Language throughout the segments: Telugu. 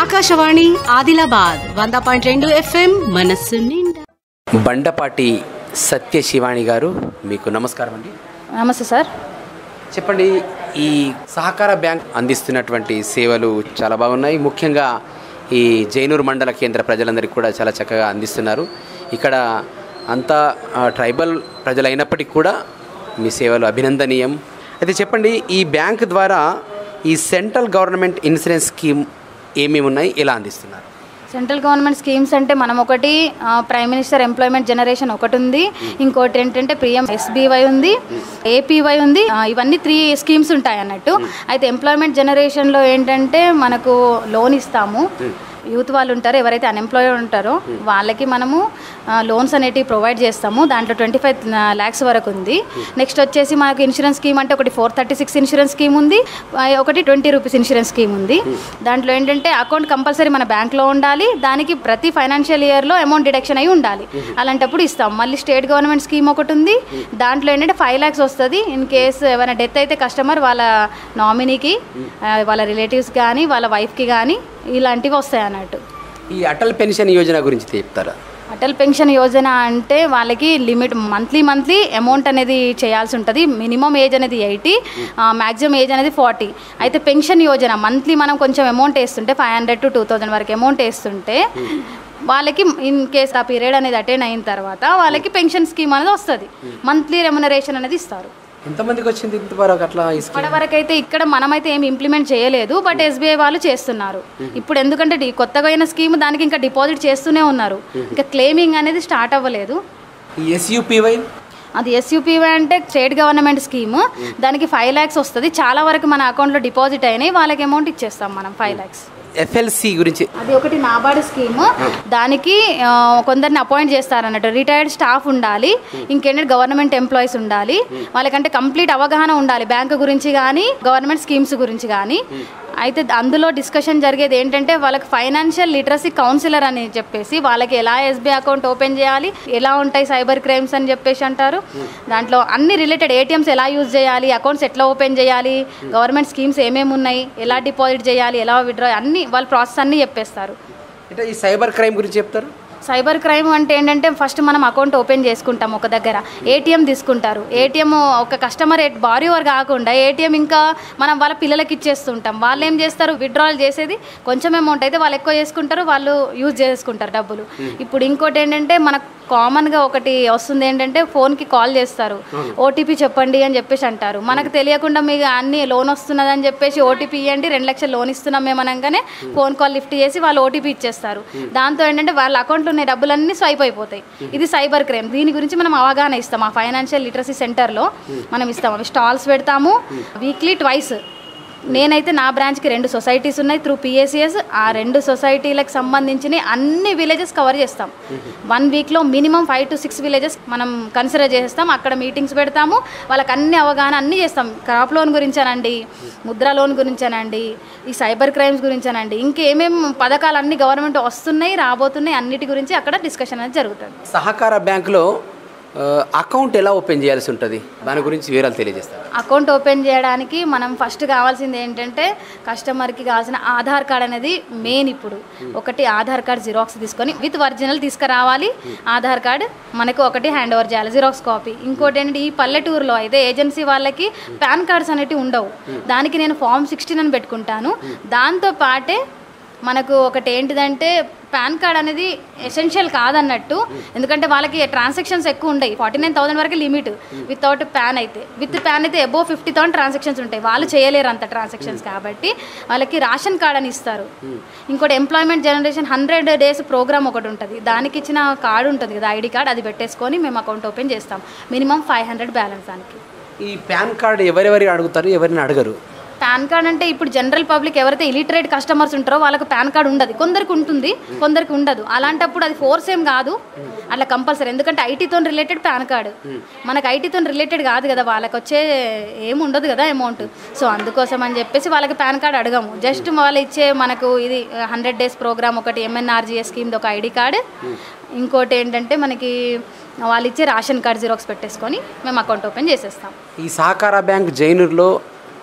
ఆకాశవాణి ఆదిలాబాద్ వంద పాయింట్ రెండు ఎఫ్ఎం మనస్సు నిండా బండపాటి సత్యశివాణి గారు మీకు నమస్కారం అండి నమస్తే సార్ చెప్పండి ఈ సహకార బ్యాంక్ అందిస్తున్నటువంటి సేవలు చాలా బాగున్నాయి ముఖ్యంగా ఈ జైనూరు మండల కేంద్ర ప్రజలందరికీ కూడా చాలా చక్కగా అందిస్తున్నారు ఇక్కడ అంతా ఆ, ట్రైబల్ ప్రజలైనప్పటికీ కూడా మీ సేవలు అభినందనీయం అయితే చెప్పండి ఈ బ్యాంక్ ద్వారా ఈ సెంట్రల్ గవర్నమెంట్ ఇన్సూరెన్స్ స్కీమ్ ఏమేమి ఉన్నాయి ఎలా అందిస్తున్నారు సెంట్రల్ గవర్నమెంట్ స్కీమ్స్ అంటే మనం ఒకటి ఆ, ప్రైమ్ మినిస్టర్ ఎంప్లాయ్మెంట్ జనరేషన్ ఒకటి ఉంది ఇంకోటి ఏంటంటే పిఎం ఎస్బీవై ఉంది ఏపీవై ఉంది ఆ, ఇవన్నీ త్రీ స్కీమ్స్ ఉంటాయి అన్నట్టు అయితే ఎంప్లాయ్మెంట్ జనరేషన్లో ఏంటంటే మనకు లోన్ ఇస్తాము యూత్ వాళ్ళు ఉంటారు ఎవరైతే అన్ఎంప్లాయ్ ఉంటారో వాళ్ళకి మనము లోన్స్ అనేటివి ప్రొవైడ్ చేస్తాము దాంట్లో ట్వంటీ ఫైవ్ ల్యాక్స్ వరకు ఉంది నెక్స్ట్ వచ్చేసి మనకు ఇన్సూరెన్స్ స్కీమ్ అంటే ఒకటి four thirty six insurance scheme ఉంది ఆ, ఒకటి ట్వంటీ రూపీస్ ఇన్సూరెన్స్ స్కీమ్ ఉంది దాంట్లో ఏంటంటే అకౌంట్ కంపల్సరీ మన బ్యాంక్లో ఉండాలి దానికి ప్రతి ఫైనాన్షియల్ ఇయర్లో అమౌంట్ డిడక్షన్ అయి ఉండాలి అలాంటప్పుడు ఇస్తాం మళ్ళీ స్టేట్ గవర్నమెంట్ స్కీమ్ ఒకటి ఉంది దాంట్లో ఏంటంటే ఫైవ్ ల్యాక్స్ వస్తుంది ఇన్ కేసు ఏమైనా డెత్ అయితే కస్టమర్ వాళ్ళ నామినీకి ఆ, వాళ్ళ రిలేటివ్స్ కానీ వాళ్ళ వైఫ్కి కానీ ఇలాంటివి వస్తాయి అన్నట్టు ఈ అటల్ పెన్షన్ యోజన గురించి చెప్తారా అటల్ పెన్షన్ యోజన అంటే వాళ్ళకి లిమిట్ మంత్లీ మంత్లీ అమౌంట్ అనేది చేయాల్సి ఉంటుంది మినిమం ఏజ్ అనేది ఎయిటీ మ్యాక్సిమం ఏజ్ అనేది ఫార్టీ అయితే పెన్షన్ యోజన మంత్లీ మనం కొంచెం అమౌంట్ వేస్తుంటే five hundred to two thousand వరకు అమౌంట్ వేస్తుంటే వాళ్ళకి ఇన్ కేస్ ఆ పీరియడ్ అనేది అటెండ్ అయిన తర్వాత వాళ్ళకి పెన్షన్ స్కీమ్ అనేది వస్తుంది మంత్లీ రెమ్యునరేషన్ అనేది ఇస్తారు ఎంతమందికి వచ్చింది ఇంతవరకు అట్లా ఈ స్కీమ్ ఇప్పటి వరకు అయితే ఇక్కడ మనమైతే ఏమి ఇంప్లిమెంట్ చేయలేదు బట్ ఎస్బీఐ వాళ్ళు చేస్తున్నారు ఇప్పుడు ఎందుకంటే డి- కొత్తగా అయిన స్కీమ్ దానికి ఇంకా డిపాజిట్ చేస్తూనే ఉన్నారు ఇంకా క్లెయిమింగ్ అనేది స్టార్ట్ అవ్వలేదు ఈ ఎస్యూపీవై అది ఎస్యూపీవై అంటే స్టేట్ గవర్నమెంట్ స్కీమ్ దానికి ఫైవ్ ల్యాక్స్ వస్తుంది చాలా వరకు మన అకౌంట్లో డిపాజిట్ అయినాయి వాళ్ళకి అమౌంట్ ఇచ్చేస్తాం మనం ఫైవ్ ల్యాక్స్ ఎఫ్ఎల్సి గురించి అది ఒకటి నాబార్డు స్కీమ్ దానికి ఆ, కొందరిని అపాయింట్ చేస్తారన్నట్టు రిటైర్డ్ స్టాఫ్ ఉండాలి ఇంకేంటంటే గవర్నమెంట్ ఎంప్లాయీస్ ఉండాలి వాళ్ళకంటే కంప్లీట్ అవగాహన ఉండాలి బ్యాంకు గురించి కానీ గవర్నమెంట్ స్కీమ్స్ గురించి కానీ అయితే అందులో డిస్కషన్ జరిగేది ఏంటంటే వాళ్ళకి ఫైనాన్షియల్ లిటరసీ కౌన్సిలర్ అని చెప్పేసి వాళ్ళకి ఎలా ఎస్బీఐ అకౌంట్ ఓపెన్ చేయాలి ఎలా ఉంటాయి సైబర్ క్రైమ్స్ అని చెప్పేసి అంటారు దాంట్లో అన్ని రిలేటెడ్ ఏటీఎంస్ ఎలా యూజ్ చేయాలి అకౌంట్స్ ఎట్లా ఓపెన్ చేయాలి గవర్నమెంట్ స్కీమ్స్ ఏమేమి ఉన్నాయి ఎలా డిపాజిట్ చేయాలి ఎలా విత్డ్రా అన్ని వాళ్ళ ప్రాసెస్ అన్నీ చెప్పేస్తారు అంటే ఈ సైబర్ క్రైమ్ గురించి చెప్తారు సైబర్ క్రైమ్ అంటే ఏంటంటే ఫస్ట్ మనం అకౌంట్ ఓపెన్ చేసుకుంటాం ఒక దగ్గర ఏటీఎం తీసుకుంటారు ఏటీఎం ఒక కస్టమర్ బారియోవర్ కాకుండా ఏటీఎం ఇంకా మనం వాళ్ళ పిల్లలకి ఇచ్చేస్తుంటాం వాళ్ళు ఏం చేస్తారు విత్డ్రాల్ చేసేది కొంచెం అమౌంట్ అయితే వాళ్ళు ఎక్కువ చేసుకుంటారు వాళ్ళు యూజ్ చేసుకుంటారు డబ్బులు ఇప్పుడు ఇంకోటి ఏంటంటే మనకు కామన్గా ఒకటి వస్తుంది ఏంటంటే ఫోన్కి కాల్ చేస్తారు ఓటీపీ చెప్పండి అని చెప్పేసి అంటారు మనకు తెలియకుండా మీకు అన్ని లోన్ వస్తున్నది అని చెప్పేసి ఓటీపీ ఇవ్వండి రెండు లక్షలు లోన్ ఇస్తున్నాం మేము అనగానే ఫోన్ కాల్ లిఫ్ట్ చేసి వాళ్ళు ఓటీపీ ఇచ్చేస్తారు దాంతో ఏంటంటే వాళ్ళ అకౌంట్లో ఉన్న డబ్బులన్నీ స్వైప్ అయిపోతాయి ఇది సైబర్ క్రైమ్ దీని గురించి మనం అవగాహన ఇస్తాం ఆ ఫైనాన్షియల్ లిటరసీ సెంటర్లో మనం ఇస్తాం అవి స్టాల్స్ పెడతాము వీక్లీ ట్వైస్ నేనైతే నా బ్రాంచ్కి రెండు సొసైటీస్ ఉన్నాయి త్రూ పిఎస్సిఎస్ ఆ రెండు సొసైటీలకు సంబంధించిన అన్ని విలేజెస్ కవర్ చేస్తాం వన్ వీక్లో minimum five to six villages మనం కన్సిడర్ చేస్తాం అక్కడ మీటింగ్స్ పెడతాము వాళ్ళకి అన్ని అవగాహన అన్ని చేస్తాం క్రాప్ లోన్ గురించానండి ముద్రా లోన్ గురించానండి ఈ సైబర్ క్రైమ్స్ గురించానండి ఇంకేమేం పథకాలు అన్ని గవర్నమెంట్ వస్తున్నాయి రాబోతున్నాయి అన్నిటి గురించి అక్కడ డిస్కషన్ అనేది జరుగుతుంది సహకార బ్యాంకులో ఆ, అకౌంట్ ఎలా ఓపెన్ చేయాల్సి ఉంటుంది దాని గురించి వివరాలు తెలియజేస్తారు అకౌంట్ ఓపెన్ చేయడానికి మనం ఫస్ట్ కావాల్సింది ఏంటంటే కస్టమర్కి కావాల్సిన ఆధార్ కార్డ్ అనేది మెయిన్ ఇప్పుడు ఒకటి ఆధార్ కార్డ్ జిరాక్స్ తీసుకొని విత్ ఒరిజినల్ తీసుకురావాలి ఆధార్ కార్డ్ మనకు ఒకటి హ్యాండ్ ఓవర్ చేయాలి జిరాక్స్ కాపీ ఇంకోటి ఏంటంటే ఈ పల్లెటూరులో అయితే ఏజెన్సీ వాళ్ళకి పాన్ కార్డ్స్ అనేటివి ఉండవు దానికి నేను ఫామ్ సిక్స్టీన్ అని పెట్టుకుంటాను దాంతో పాటే మనకు ఒకటి ఏంటిదంటే పాన్ కార్డ్ అనేది ఎసెన్షియల్ కాదన్నట్టు ఎందుకంటే వాళ్ళకి ట్రాన్సాక్షన్స్ ఎక్కువ ఉంటాయి ఫార్టీ నైన్ థౌసండ్ వరకు లిమిట్ వితౌట్ ప్యాన్ అయితే విత్ ప్యాన్ అయితే అబోవ్ ఫిఫ్టీ థౌసండ్ ట్రాన్సాక్షన్స్ ఉంటాయి వాళ్ళు చేయలేరు అంత ట్రాన్సాక్షన్స్ కాబట్టి వాళ్ళకి రేషన్ కార్డ్ అని ఇస్తారు ఇంకోటి employment generation hundred days programme ఒకటి ఉంటుంది దానికి ఇచ్చిన కార్డు ఉంటుంది కదా ఐడి కార్డ్ అది పెట్టేసుకొని మేము అకౌంట్ ఓపెన్ చేస్తాం మినిమం ఫైవ్ హండ్రెడ్ బ్యాలెన్స్ దానికి ఈ పాన్ కార్డ్ ఎవరెవరి అడుగుతారు ఎవరిని అడగరు పాన్ కార్డ్ అంటే ఇప్పుడు జనరల్ పబ్లిక్ ఎవరైతే ఇలిటరేట్ కస్టమర్స్ ఉంటారో వాళ్ళకి పాన్ కార్డ్ ఉండదు కొందరికి ఉంటుంది కొందరికి ఉండదు అలాంటప్పుడు అది ఫోర్స్ ఏం కాదు అట్లా కంపల్సరీ ఎందుకంటే ఐటీతో రిలేటెడ్ పాన్ కార్డ్ మనకు ఐటీతో రిలేటెడ్ కాదు కదా వాళ్ళకి వచ్చే ఏమి ఉండదు కదా అమౌంట్ సో అందుకోసం అని చెప్పేసి వాళ్ళకి పాన్ కార్డ్ అడగము జస్ట్ వాళ్ళు ఇచ్చే మనకు ఇది హండ్రెడ్ డేస్ ప్రోగ్రామ్ ఒకటి ఎంఎన్ఆర్జీఎస్ స్కీమ్ ఒక ఐడి కార్డ్ ఇంకోటి ఏంటంటే మనకి వాళ్ళు ఇచ్చే రేషన్ కార్డ్ జిరాక్స్ పెట్టేసుకొని మేము అకౌంట్ ఓపెన్ చేసేస్తాం ఈ సహకార బ్యాంక్ జైనూరులో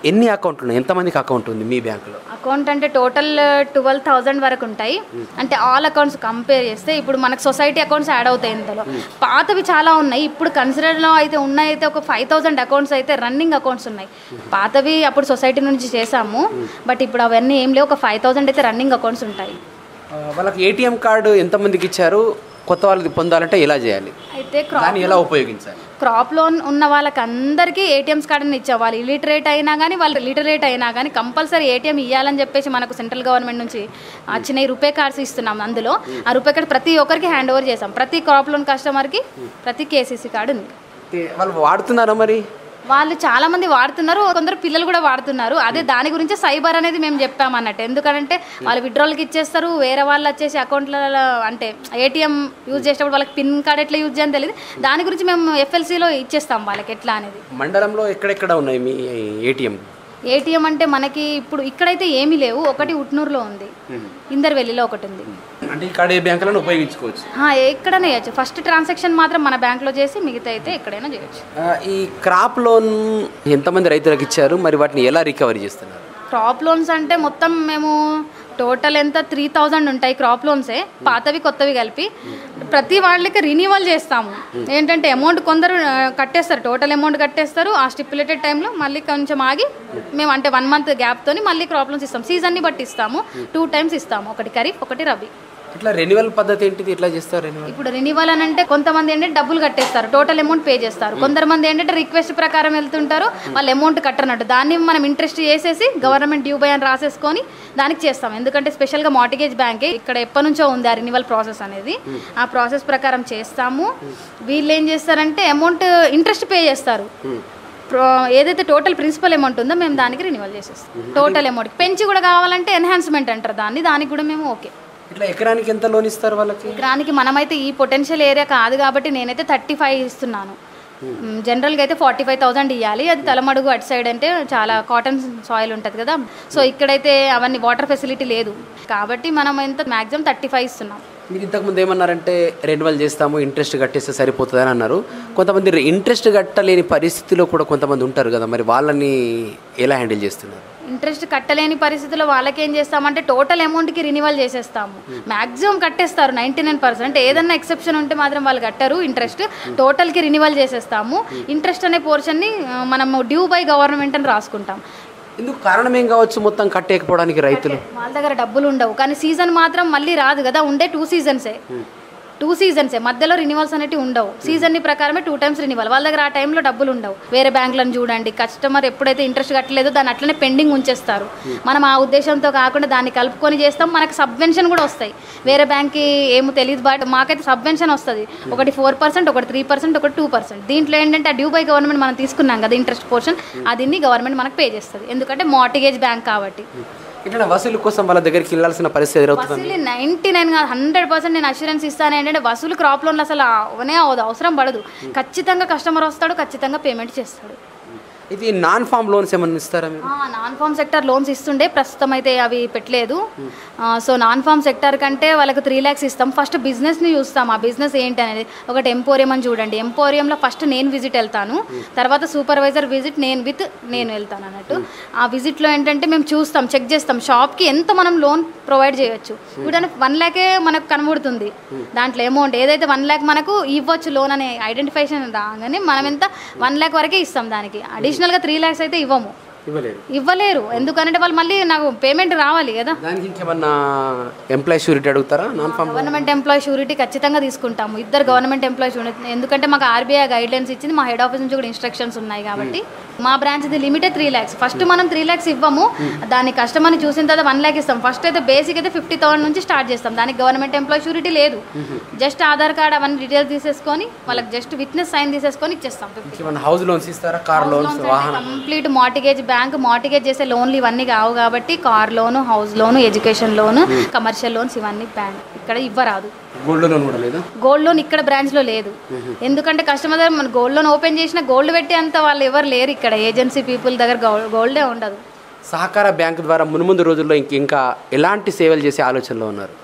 ఎన్ని అకౌంట్లు ఉన్నాయి ఎంతమందికి అకౌంట్ ఉంది మీ బ్యాంకులో అకౌంట్ అంటే టోటల్ ట్వెల్వ్ థౌజండ్ వరకు ఉంటాయి అంటే ఆల్ అకౌంట్స్ కంపేర్ చేస్తే ఇప్పుడు మనకు సొసైటీ అకౌంట్స్ యాడ్ అవుతాయి ఇందులో పాతవి చాలా ఉన్నాయి ఇప్పుడు కన్సిడర్లో అయితే ఉన్నాయి అయితే ఒక ఫైవ్ థౌజండ్ అకౌంట్స్ అయితే రన్నింగ్ అకౌంట్స్ ఉన్నాయి పాతవి అప్పుడు సొసైటీ నుంచి చేసాము బట్ ఇప్పుడు అవన్నీ ఏం లేవు ఒక ఫైవ్ థౌజండ్ అయితే రన్నింగ్ అకౌంట్స్ ఉంటాయి ఆ, వాళ్ళకి ఏటీఎం కార్డు ఎంతమందికి ఇచ్చారు కొత్త వాళ్ళది పొందాలంటే ఎలా చేయాలి అయితే క్రాప్ దాన్ని ఎలా ఉపయోగించాలి క్రాప్ లోన్ ఉన్న వాళ్ళకి అందరికీ ఏటీఎంస్ కార్డుని ఇచ్చాం వాళ్ళు ఇలిటరేట్ అయినా కానీ వాళ్ళు లిటరేట్ అయినా కానీ కంపల్సరీ ఏటీఎం ఇవ్వాలని చెప్పేసి మనకు సెంట్రల్ గవర్నమెంట్ నుంచి వచ్చిన ఈ రూపే కార్డ్స్ ఇస్తున్నాం అందులో ఆ రూపే కార్డ్ ప్రతి ఒక్కరికి హ్యాండ్ ఓవర్ చేసాం ప్రతి క్రాప్ లోన్ కస్టమర్కి ప్రతి కేసీసీ కార్డు ఉంది ఏ, వాళ్ళు వాడుతున్నారా మరి వాళ్ళు చాలా మంది వాడుతున్నారు కొందరు పిల్లలు కూడా వాడుతున్నారు అదే దాని గురించి సైబర్ అనేది మేము చెప్పామన్నట్టు ఎందుకంటే వాళ్ళు విడ్రాల్కి ఇచ్చేస్తారు వేరే వాళ్ళు వచ్చేసి అకౌంట్లలో అంటే ఏటీఎం యూజ్ చేసేటప్పుడు వాళ్ళకి పిన్ కార్డ్ ఎట్లా యూజ్ చేయాలని తెలియదు దాని గురించి మేము ఎఫ్ఎల్సీలో ఇచ్చేస్తాం వాళ్ళకి ఎట్లా అనేది మండలంలో ఎక్కడెక్కడ ఉన్నాయి మీ ఏటీఎం ఏటీఎం అంటే మనకి ఇప్పుడు ఇక్కడైతే ఏమీ లేవు ఒకటి ఉట్నూరులో ఉంది ఇందర్వెల్లిలో ఒకటి ఉంది అంటే ఇక్కడ ఏ బ్యాంకులను ఉపయోగించుకోవచ్చు ఆ, ఎక్కడైనా చేయొచ్చు ఫస్ట్ ట్రాన్సాక్షన్ మాత్రం మన బ్యాంక్లో చేసి మిగతా అయితే ఎక్కడైనా చేయొచ్చు ఆ, ఈ క్రాప్ లోన్ ఎంతమంది రైతులకు ఇచ్చారు మరి వాటిని ఎలా రికవరీ చేస్తున్నారు క్రాప్ లోన్స్ అంటే మొత్తం మేము టోటల్ ఎంత త్రీ థౌజండ్ ఉంటాయి క్రాప్ లోన్సే పాతవి కొత్తవి కలిపి ప్రతి వాళ్ళకి రినివల్ చేస్తాము ఏంటంటే అమౌంట్ కొందరు ఆ, కట్టేస్తారు టోటల్ అమౌంట్ కట్టేస్తారు ఆ స్టిపులేటెడ్ టైంలో మళ్ళీ కొంచెం ఆగి మేము అంటే వన్ మంత్ గ్యాప్తోని మళ్ళీ క్రాప్ లోన్స్ ఇస్తాం సీజన్ని బట్టి ఇస్తాము టూ టైమ్స్ ఇస్తాము ఒకటి ఖరీఫ్ ఒకటి రబీ ఇట్లా రెన్యువల్ పద్ధతి ఏంటిది ఎట్లా చేస్తారు రెన్యువల్ ఇప్పుడు రెన్యువల్ అని అంటే కొంతమంది ఏంటంటే డబ్బులు కట్టేస్తారు టోటల్ అమౌంట్ పే చేస్తారు కొంతమంది ఏంటంటే రిక్వెస్ట్ ప్రకారం వెళ్తుంటారు వాళ్ళు అమౌంట్ కట్టనట్టు దాన్ని మనం ఇంట్రెస్ట్ చేసేసి గవర్నమెంట్ డ్యూ బై అని రాసేసుకొని దానికి చేస్తాం ఎందుకంటే స్పెషల్గా మార్టిగేజ్ బ్యాంకే ఇక్కడ ఎప్పటి నుంచో ఉంది ఆ రెన్యువల్ ప్రాసెస్ అనేది ఆ ప్రాసెస్ ప్రకారం చేస్తాము వీళ్ళు ఏం చేస్తారంటే అమౌంట్ ఇంట్రెస్ట్ పే చేస్తారు ప్రో- ఏదైతే టోటల్ ప్రిన్సిపల్ అమౌంట్ ఉందో మేము దానికి రెన్యువల్ చేసేస్తాం టోటల్ అమౌంట్ పెంచి కూడా కావాలంటే ఎన్హాన్స్మెంట్ అంటారు దాన్ని దానికి కూడా మేము ఓకే ఇట్లా ఎకరానికి ఎంత లోన్ ఇస్తారు వాళ్ళకి ఎకరానికి మనమైతే ఈ పొటెన్షియల్ ఏరియా కాదు కాబట్టి నేనైతే థర్టీ ఫైవ్ ఇస్తున్నాను మ్, జనరల్గా అయితే ఫార్టీ ఫైవ్ థౌసండ్ ఇవ్వాలి అది తలమడుగు అటు సైడ్ అంటే చాలా కాటన్ సాయిల్ ఉంటుంది కదా సో ఇక్కడైతే అవన్నీ వాటర్ ఫెసిలిటీ లేదు కాబట్టి మనం ఎంత మ్యాక్సిమం థర్టీ ఫైవ్ ఇస్తున్నాం మీరు ఇంతకుముందు ఏమన్నారంటే రెన్యువల్ చేస్తాము ఇంట్రెస్ట్ కట్టేస్తే సరిపోతుంది అని అన్నారు కొంతమంది ఇంట్రెస్ట్ కట్టలేని పరిస్థితిలో కూడా కొంతమంది ఉంటారు కదా మరి వాళ్ళని ఎలా హ్యాండిల్ చేస్తున్నారు ఇంట్రెస్ట్ కట్టలేని పరిస్థితుల్లో వాళ్ళకి ఏం చేస్తామంటే టోటల్ అమౌంట్కి రినివల్ చేసేస్తాము మాక్సిమం కట్టేస్తారు నైంటీ నైన్ పర్సెంట్ ఏదన్నా ఎక్సెప్షన్ ఉంటే మాత్రం వాళ్ళు కట్టరు ఇంట్రెస్ట్ టోటల్కి రినివల్ చేసేస్తాము ఇంట్రెస్ట్ అనే పోర్షన్ని ఆ, మనము డ్యూ బై గవర్నమెంట్ అని రాసుకుంటాం ఎందుకు కారణం ఏం కావచ్చు మొత్తం కట్టేయకపోవడానికి రైతులు వాళ్ళ దగ్గర డబ్బులు ఉండవు కానీ సీజన్ మాత్రం మళ్ళీ రాదు కదా ఉండే టూ సీజన్సే టూ సీజన్సే మధ్యలో రినివల్స్ అనేవి ఉండవు సీజన్ ని ప్రకారమే టూ టైమ్స్ రినివల్ వాళ్ళ దగ్గర ఆ టైంలో డబ్బులు ఉండవు వేరే బ్యాంకులను చూడండి కస్టమర్ ఎప్పుడైతే ఇంట్రెస్ట్ కట్టలేదో దాన్ని అట్లనే పెండింగ్ ఉంచేస్తారు మనం ఆ ఉద్దేశంతో కాకుండా దాన్ని కలుపుకొని చేస్తాం మనకు సబ్వెన్షన్ కూడా వస్తాయి వేరే బ్యాంక్కి ఏమో తెలియదు బట్ మాకైతే సబ్వెన్షన్ వస్తుంది ఒకటి ఫోర్ పర్సెంట్ ఒకటి త్రీ పర్సెంట్ ఒకటి టూ పర్సెంట్ దీంట్లో ఏంటంటే ఆ డ్యూ బై గవర్నమెంట్ మనం తీసుకున్నాం కదా ఇంట్రెస్ట్ పోర్షన్ అది గవర్నమెంట్ మనకు పే చేస్తుంది ఎందుకంటే మార్టిగేజ్ బ్యాంక్ కాబట్టి ఇట్లా వసూలు కోసం వాళ్ళ దగ్గరికి వెళ్ళాల్సిన పరిస్థితి ఎదురవుతుంది వసూలు నైంటీ నైన్ కాదు హండ్రెడ్ పర్సెంట్ నేను అష్యూరెన్స్ ఇస్తాను ఏంటంటే వసూలు క్రాప్ లోన్లు అసలు అవనే అవదు అవసరం పడదు ఖచ్చితంగా కస్టమర్ వస్తాడు ఖచ్చితంగా పేమెంట్ చేస్తాడు ఇది నాన్ ఫామ్ లోన్స్ ఏమన్నా ఇస్తారా మీరు నాన్ ఫామ్ సెక్టర్ లోన్స్ ఇస్తుండే ప్రస్తుతం అయితే అవి పెట్టలేదు సో నాన్ ఫామ్ సెక్టర్ కంటే వాళ్ళకి త్రీ ల్యాక్స్ ఇస్తాం ఫస్ట్ బిజినెస్ని చూస్తాం ఆ బిజినెస్ ఏంటి అనేది ఒకటి ఎంపోరియం అని చూడండి ఎంపోరియంలో ఫస్ట్ నేను విజిట్ వెళ్తాను తర్వాత సూపర్వైజర్ విజిట్ నేను విత్ నేను వెళ్తాను అన్నట్టు ఆ విజిట్లో ఏంటంటే మేము చూస్తాం చెక్ చేస్తాం షాప్కి ఎంత మనం లోన్ ప్రొవైడ్ చేయొచ్చు ఇప్పుడు వన్ ల్యాకే మనకు కనబడుతుంది దాంట్లో అమౌంట్ ఏదైతే వన్ ల్యాక్ మనకు ఇవ్వచ్చు లోన్ అనే ఐడెంటిఫికేషన్ రాగానే మనం ఎంత వన్ ల్యాక్ వరకే ఇస్తాం దానికి అడిషనల్గా త్రీ ల్యాక్స్ అయితే ఇవ్వము ఇవ్వలేదు ఇవ్వలేరు ఎందుకంటే వాళ్ళు మళ్ళీ నాకు పేమెంట్ రావాలి కదా దానికి ఇంకేమన్నా ఎంప్లాయ్ షూరిటీ అడుగుతారా non farm government employee surety ఖచ్చితంగా తీసుకుంటాము ఇద్దరు గవర్నమెంట్ ఎంప్లాయ్ షూరిటీ ఎందుకంటే మాకు ఆర్బీఐ గైడ్ లైన్స్ ఇచ్చింది మా హెడ్ ఆఫీస్ నుంచి కూడా ఇన్స్ట్రక్షన్స్ ఉన్నాయి కాబట్టి మా బ్రాంచ్ ఇది లిమిటెడ్ త్రీ ల్యాక్స్ ఫస్ట్ మనం త్రీ ల్యాక్స్ ఇవ్వము దాని కస్టమర్ని చూసిన తర్వాత వన్ ల్యాక్ ఇస్తాం ఫస్ట్ అయితే బేసిక్ అయితే ఫిఫ్టీ థౌసండ్ నుంచి స్టార్ట్ చేస్తాం దానికి గవర్నమెంట్ ఎంప్లాయ్ షూరిటీ లేదు జస్ట్ ఆధార్ కార్డ్ అవన్నీ డీటెయిల్స్ తీసేసుకొని వాళ్ళకి జస్ట్ విట్నెస్ సైన్ తీసేసుకొని ఇచ్చేస్తాం ఫిఫ్టీ ఇంకేమన్నా హౌస్ లోన్స్ ఇస్తారా కార్ లోన్స్ వాహనం కంప్లీట్ మార్టిగేజ్ బ్యాంక్ మార్టిగేజ్ చేసే లోన్లు ఇవన్నీ కావు కాబట్టి car loan house loan education loan commercial loans ఇవన్నీ బ్యాంక్ ఇక్కడ ఇవ్వరాదు గోల్డ్ లోన్ కూడా లేదా గోల్డ్ లోన్ ఇక్కడ బ్రాంచ్ లో లేదు ఎందుకంటే కస్టమర్ దగ్గర మన గోల్డ్ లోన్ ఓపెన్ చేసిన గోల్డ్ పెట్టే అంత వాళ్ళు ఎవరు లేరు ఇక్కడ ఏజెన్సీ పీపుల్ దగ్గర గోల్డ్ గోల్డే ఉండదు సహకార బ్యాంక్ ద్వారా మున్ముందు రోజుల్లో ఇంక ఇంకా ఎలాంటి సేవలు చేసే ఆలోచనలో ఉన్నారు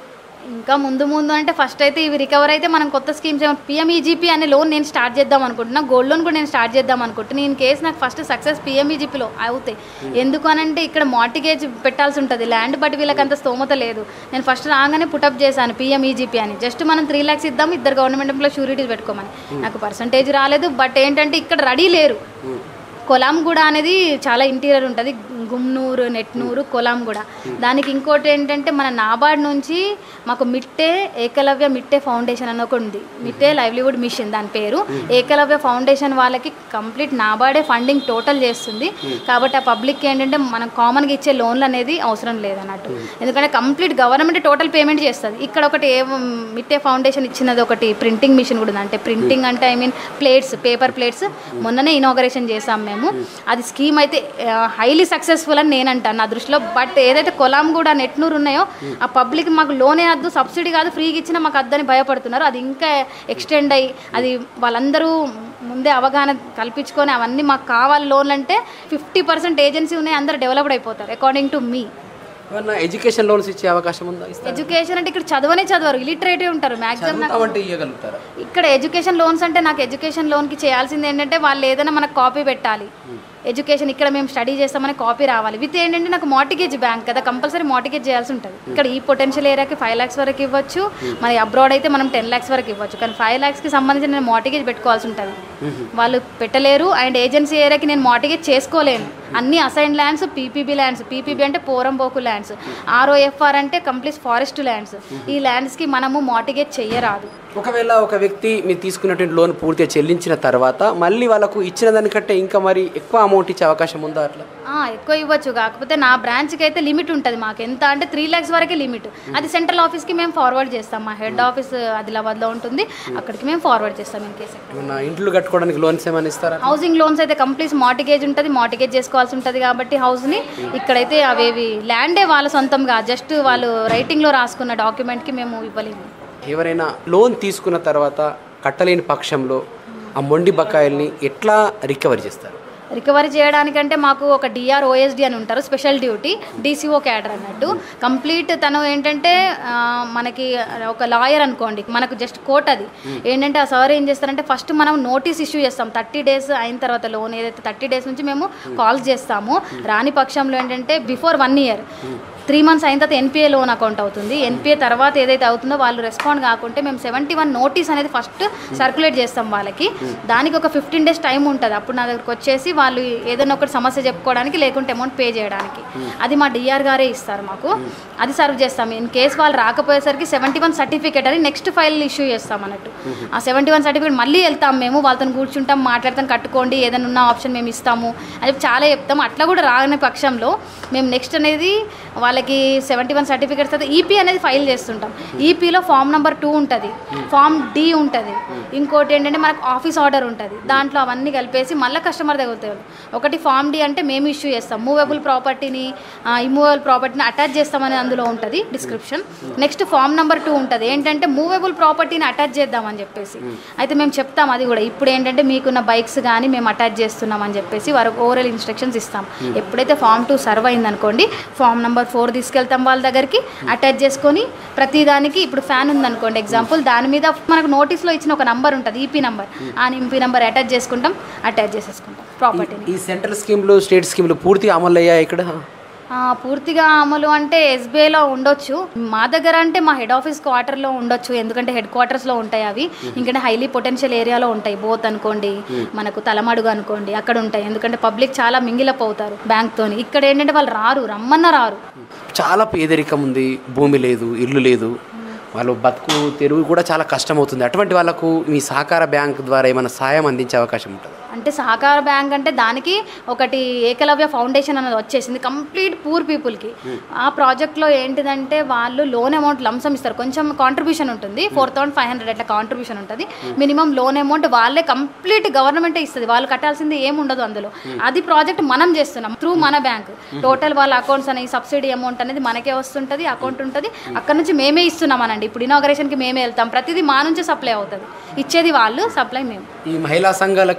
ఇంకా ముందు ముందు అంటే ఫస్ట్ అయితే ఇవి రికవర్ అయితే మనం కొత్త స్కీమ్స్ ఏమో పిఎంఈజీపీ అనే లోన్ నేను స్టార్ట్ చేద్దాం అనుకుంటున్నా గోల్డ్ లోన్ కూడా నేను స్టార్ట్ చేద్దాం అనుకుంటున్నా ఇన్ కేసు నాకు ఫస్ట్ సక్సెస్ పిఎంఈజీపీలో అవుతాయి ఎందుకు అనంటే ఇక్కడ మార్టిగేజ్ పెట్టాల్సి ఉంటుంది ల్యాండ్ బట్ వీళ్ళకి అంత స్తోమత లేదు నేను ఫస్ట్ రాగానే పుటప్ చేశాను పిఎంఈజీపీ అని జస్ట్ మనం త్రీ ల్యాక్స్ ఇద్దాం ఇద్దరు గవర్నమెంట్ ఎంప్లాయ్ షూరిటీస్ పెట్టుకోమని నాకు పర్సంటేజ్ రాలేదు బట్ ఏంటంటే ఇక్కడ రెడీ లేరు కొలాంగూడ అనేది చాలా ఇంటీరియర్ ఉంటుంది గుమ్నూరు నెట్నూరు కొలాంగూడ దానికి ఇంకోటి ఏంటంటే మన నాబార్డ్ నుంచి మాకు మిట్టే ఏకలవ్య మిట్టే ఫౌండేషన్ అని ఒకటి ఉంది మిట్టే లైవ్లీవుడ్ మిషన్ దాని పేరు ఏకలవ్య ఫౌండేషన్ వాళ్ళకి కంప్లీట్ నాబార్డే ఫండింగ్ టోటల్ చేస్తుంది కాబట్టి ఆ పబ్లిక్ ఏంటంటే మనం కామన్గా ఇచ్చే లోన్లు అనేది అవసరం లేదన్నట్టు ఎందుకంటే కంప్లీట్ గవర్నమెంట్ టోటల్ పేమెంట్ చేస్తుంది ఇక్కడ ఒకటి ఏ మిట్టే ఫౌండేషన్ ఇచ్చినది ఒకటి ప్రింటింగ్ మిషన్ కూడా ఉంది అంటే ప్రింటింగ్ అంటే I mean plates paper plates మొన్ననే ఇనాగరేషన్ చేసాం మేము అది స్కీమ్ అయితే హైలీ సక్సెస్ఫుల్ అని నేను అంటాను నా దృష్టిలో బట్ ఏదైతే కొలాం కూడా నెట్నూరు ఉన్నాయో ఆ పబ్లిక్ మాకు లోనే వద్దు సబ్సిడీ కాదు ఫ్రీగా ఇచ్చినా మాకు వద్దని భయపడుతున్నారు అది ఇంకా ఎక్స్టెండ్ అయ్యి అది వాళ్ళందరూ ముందే అవగాహన కల్పించుకొని అవన్నీ మాకు కావాలి లోన్లు అంటే ఫిఫ్టీ పర్సెంట్ ఏజెన్సీ ఉన్నాయి అందరూ డెవలప్డ్ అయిపోతారు అకార్డింగ్ టు మీ ఏమన్నా ఎడ్యుకేషన్ లోన్స్ ఇచ్చే అవకాశం ఉందా ఇస్తారా? ఎడ్యుకేషన్ అంటే ఇక్కడ చదవనే చదవరు ఇలిటరేటివ్ ఉంటారు మ్యాక్సిమం నాకు చదువుతామంటే ఇవ్వగలుగుతారా ఇక్కడ ఎడ్యుకేషన్ లోన్స్ అంటే నాకు ఎడ్యుకేషన్ లోన్కి చేయాల్సింది ఏంటంటే వాళ్ళు ఏదైనా మనకు కాపీ పెట్టాలి ఎడ్యుకేషన్ ఇక్కడ మేము స్టడీ చేస్తామని కాపీ రావాలి విత్ ఏంటంటే నాకు మార్టిగేజ్ బ్యాంక్ కదా కంపల్సరీ మార్టిగేజ్ చేయాల్సి ఉంటుంది ఇక్కడ ఈ పొటెన్షియల్ ఏరియాకి ఫైవ్ ల్యాక్స్ వరకు ఇవ్వచ్చు మరి అబ్రాడ్ అయితే మనం టెన్ ల్యాక్స్ వరకు ఇవ్వచ్చు కానీ ఫైవ్ ల్యాక్స్కి సంబంధించి నేను మార్టిగేజ్ పెట్టుకోవాల్సి ఉంటుంది వాళ్ళు పెట్టలేరు అండ్ ఏజెన్సీ ఏరియాకి నేను మార్టిగేజ్ చేసుకోలేను అన్ని assign lands PPB lands PPB అంటే పోరంబోకు ల్యాండ్స్ ఆర్ఓఎఫ్ఆర్ అంటే కంప్లీట్ ఫారెస్ట్ ల్యాండ్స్ ఈ ల్యాండ్స్కి మనము మార్టిగేజ్ చెయ్యరాదు ఒకవేళ ఒక వ్యక్తి మీరు తీసుకున్నటువంటి లోన్ పూర్తిగా చెల్లించిన తర్వాత మళ్ళీ వాళ్ళకు ఇచ్చిన దానికంటే ఇంకా మరి ఎక్కువ అమౌంట్ ఇచ్చే అవకాశం ఉందా అట్లా ఆ, ఎక్కువ ఇవ్వచ్చు కాకపోతే నా బ్రాంచ్కి అయితే లిమిట్ ఉంటుంది మాకు ఎంత అంటే త్రీ ల్యాక్స్ వరకే లిమిట్ అది సెంట్రల్ ఆఫీస్కి మేము ఫార్వర్డ్ చేస్తాం మా హెడ్ ఆఫీస్ ఆదిలాబాద్లో ఉంటుంది అక్కడికి మేము ఫార్వర్డ్ చేస్తాం ఇన్ కేసు ఏమన్నా ఇంట్లో కట్టుకోవడానికి లోన్స్ ఏమైనా ఇస్తారా హౌసింగ్ లోన్స్ అయితే కంప్లీట్ మార్టిగేజ్ ఉంటుంది మార్టిగేజ్ చేసుకోవాల్సి ఉంటుంది కాబట్టి హౌస్ని ఇక్కడైతే అవేవి ల్యాండే వాళ్ళ సొంతంగా జస్ట్ వాళ్ళు రైటింగ్లో రాసుకున్న డాక్యుమెంట్కి మేము ఇవ్వలేము ఎవరైనా లోన్ తీసుకున్న తర్వాత కట్టలేని పక్షంలో ఆ మొండి బకాయిల్ని ఎట్లా రికవర్ చేస్తారు రికవరీ చేయడానికంటే మాకు ఒక డిఆర్ ఓఎస్డి అని ఉంటారు స్పెషల్ డ్యూటీ డీసీఓ క్యాడర్ అన్నట్టు కంప్లీట్ తను ఏంటంటే ఆ, మనకి ఒక లాయర్ అనుకోండి మనకు జస్ట్ కోర్ట్ అది ఏంటంటే ఆ సార్ ఏం చేస్తారంటే ఫస్ట్ మనం నోటీస్ ఇష్యూ చేస్తాం థర్టీ డేస్ అయిన తర్వాత లోన్ ఏదైతే థర్టీ డేస్ నుంచి మేము కాల్స్ చేస్తాము రాని పక్షంలో ఏంటంటే before one year three months అయిన తర్వాత ఎన్పిఏ లోన్ అకౌంట్ అవుతుంది ఎన్పిఏ తర్వాత ఏదైతే అవుతుందో వాళ్ళు రెస్పాండ్ కాకుంటే మేము సెవెంటీ వన్ నోటీస్ అనేది ఫస్ట్ సర్క్యులేట్ చేస్తాం వాళ్ళకి దానికి ఒక ఫిఫ్టీన్ డేస్ టైం ఉంటుంది అప్పుడు నా దగ్గరకు వచ్చేసి వాళ్ళు ఏదైనా ఒకటి సమస్య చెప్పుకోవడానికి లేకుంటే అమౌంట్ పే చేయడానికి అది మా డిఆర్ గారే ఇస్తారు మాకు అది సర్వ్ చేస్తాం ఇన్ కేసు వాళ్ళు రాకపోయేసరికి సెవెంటీ వన్ సర్టిఫికేట్ అని నెక్స్ట్ ఫైల్ ఇష్యూ చేస్తాం అన్నట్టు ఆ సెవెంటీ వన్ సర్టిఫికేట్ మళ్ళీ వెళ్తాం మేము వాళ్ళతో కూర్చుంటాం మాట్లాడతాం కట్టుకోండి ఏదైనా ఉన్న ఆప్షన్ మేము ఇస్తాము అది చాలా చెప్తాం అట్లా కూడా రాని పక్షంలో మేము నెక్స్ట్ అనేది వాళ్ళకి సెవెంటీ వన్ సర్టిఫికేట్స్ తర్వాత ఈపీ అనేది ఫైల్ చేస్తుంటాం ఈపీలో ఫామ్ నెంబర్ టూ ఉంటుంది ఫామ్ డి ఉంటుంది ఇంకోటి ఏంటంటే మనకు ఆఫీస్ ఆర్డర్ ఉంటుంది దాంట్లో అవన్నీ కలిపేసి మళ్ళీ కస్టమర్ దగ్గర ఒకటి ఫామ్ డి అంటే మేము ఇష్యూ చేస్తాం మూవబుల్ ప్రాపర్టీని ఇమూవబుల్ ప్రాపర్టీని అటాచ్ చేస్తామని అందులో ఉంటుంది description next form number two ఉంటుంది ఏంటంటే మూవబుల్ ప్రాపర్టీని అటాచ్ చేద్దామని చెప్పేసి అయితే మేము చెప్తాం అది కూడా ఇప్పుడు ఏంటంటే మీకున్న బైక్స్ కానీ మేము అటాచ్ చేస్తున్నాం అని చెప్పేసి వారికి ఓవరాల్ ఇన్స్ట్రక్షన్స్ ఇస్తాం ఎప్పుడైతే ఫామ్ టూ సర్వ్ అయిందనుకోండి ఫామ్ నెంబర్ ఫోర్ తీసుకెళ్తాం వాళ్ళ దగ్గరికి అటాచ్ చేసుకొని ప్రతి దానికి ఇప్పుడు ఫ్యాన్ ఉందనుకోండి ఎగ్జాంపుల్ దాని మీద మనకు నోటీస్లో ఇచ్చిన ఒక నంబర్ ఉంటుంది ఈపీ నంబర్ ఆ ఈపీ నంబర్ అటాచ్ చేసుకుంటాం అటాచ్ చేసేసుకుంటాం ప్రాపర్టీని ఈ సెంట్రల్ స్కీమ్లు స్టేట్ స్కీమ్లు పూర్తిగా అమలు అయ్యాయి ఇక్కడ ఆ, పూర్తిగా అమలు అంటే ఎస్బీఐలో ఉండొచ్చు మా దగ్గర అంటే మా హెడ్ ఆఫీస్ క్వార్టర్లో ఉండొచ్చు ఎందుకంటే హెడ్ క్వార్టర్స్లో ఉంటాయి అవి ఎందుకంటే హైలీ పొటెన్షియల్ ఏరియాలో ఉంటాయి బోత్ అనుకోండి మనకు తలమడుగు అనుకోండి అక్కడ ఉంటాయి ఎందుకంటే పబ్లిక్ చాలా మింగిలప్ అవుతారు బ్యాంక్తోని ఇక్కడ ఏంటంటే వాళ్ళు రారు రమ్మన్న రారు చాలా పేదరికం ఉంది భూమి లేదు ఇల్లు లేదు వాళ్ళు బతుకు తెరువు కూడా చాలా కష్టం అవుతుంది అటువంటి వాళ్ళకు మీ సహకార బ్యాంక్ ద్వారా ఏమైనా సాయం అందించే అవకాశం ఉంటుంది అంటే సహకార బ్యాంక్ అంటే దానికి ఒకటి ఏకలవ్య ఫౌండేషన్ అనేది వచ్చేసింది కంప్లీట్ పూర్ పీపుల్కి ఆ ప్రాజెక్ట్లో ఏంటిదంటే వాళ్ళు లోన్ అమౌంట్ లంసం ఇస్తారు కొంచెం కాంట్రిబ్యూషన్ ఉంటుంది ఫోర్ థౌసండ్ ఫైవ్ హండ్రెడ్ అట్లా కాంట్రిబ్యూషన్ ఉంటుంది మినిమం లోన్ అమౌంట్ వాళ్ళే కంప్లీట్ గవర్నమెంటే ఇస్తుంది వాళ్ళు కట్టాల్సింది ఏం ఉండదు అందులో అది ప్రాజెక్ట్ మనం చేస్తున్నాం త్రూ మన బ్యాంక్ టోటల్ వాళ్ళ అకౌంట్స్ అనేవి సబ్సిడీ అమౌంట్ అనేది మనకే వస్తుంటుంది అకౌంట్ ఉంటుంది అక్కడ నుంచి మేమే ఇస్తున్నాం అనండి ఇప్పుడు ఇనాగరేషన్కి మేమే వెళ్తాం ప్రతిదీ మా నుంచే సప్లై అవుతుంది ఇచ్చేది వాళ్ళు సప్లై మేము ఈ మహిళా సంఘాలకు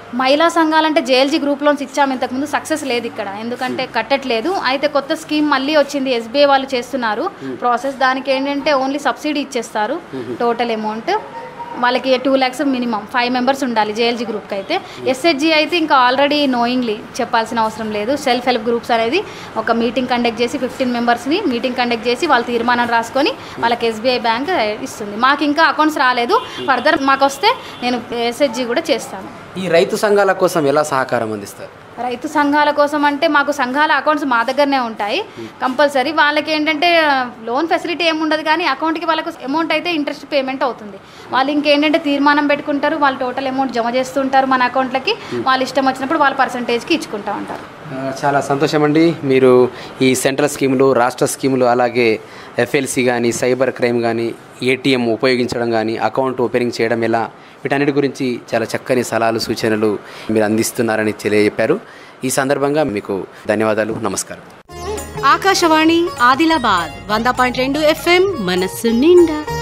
మహిళా సంఘాలంటే జేఎల్జీ గ్రూప్ లోన్స్ ఇచ్చాము ఇంతకుముందు సక్సెస్ లేదు ఇక్కడ ఎందుకంటే కట్టట్లేదు అయితే కొత్త స్కీమ్ మళ్ళీ వచ్చింది ఎస్బీఐ వాళ్ళు చేస్తున్నారు ప్రాసెస్ దానికి ఏంటంటే ఓన్లీ సబ్సిడీ ఇచ్చేస్తారు టోటల్ అమౌంట్ వాళ్ళకి two lakhs minimum five members ఉండాలి జేఎల్జీ గ్రూప్కి అయితే ఎస్హెచ్జి అయితే ఇంకా ఆల్రెడీ నోయింగ్లీ చెప్పాల్సిన అవసరం లేదు సెల్ఫ్ హెల్ప్ గ్రూప్స్ అనేది ఒక మీటింగ్ కండక్ట్ చేసి ఫిఫ్టీన్ మెంబర్స్ని మీటింగ్ కండక్ట్ చేసి వాళ్ళ తీర్మానం రాసుకొని వాళ్ళకి ఎస్బీఐ బ్యాంక్ ఇస్తుంది మాకు ఇంకా అకౌంట్స్ రాలేదు ఫర్దర్ మాకు వస్తే నేను ఎస్హెచ్జి కూడా చేస్తాను ఈ రైతు సంఘాల కోసం ఎలా సహకారం అందిస్తారు రైతు సంఘాల కోసం అంటే మాకు సంఘాల అకౌంట్స్ మా దగ్గరనే ఉంటాయి కంపల్సరీ వాళ్ళకి ఏంటంటే లోన్ ఫెసిలిటీ ఏమి ఉండదు కానీ అకౌంట్కి వాళ్ళకు అమౌంట్ అయితే ఇంట్రెస్ట్ పేమెంట్ అవుతుంది వాళ్ళు ఇంకేంటంటే తీర్మానం పెట్టుకుంటారు వాళ్ళు టోటల్ అమౌంట్ జమ చేస్తుంటారు మన అకౌంట్లకి వాళ్ళు ఇష్టం వచ్చినప్పుడు వాళ్ళ పర్సంటేజ్కి ఇచ్చుకుంటా ఉంటారు ఆ, చాలా సంతోషం అండి మీరు ఈ సెంట్రల్ స్కీములు రాష్ట్ర స్కీములు అలాగే ఎఫ్ఎల్సి కానీ సైబర్ క్రైమ్ కానీ ఏటీఎం ఉపయోగించడం కానీ అకౌంట్ ఓపెనింగ్ చేయడం ఎలా వీటన్నిటి గురించి చాలా చక్కని సలహాలు సూచనలు మీరు అందిస్తున్నారని తెలియజెప్పారు ఈ సందర్భంగా మీకు ధన్యవాదాలు నమస్కారం ఆకాశవాణి ఆదిలాబాద్ వంద పాయింట్ రెండు ఎఫ్ఎం మనస్సు నిండా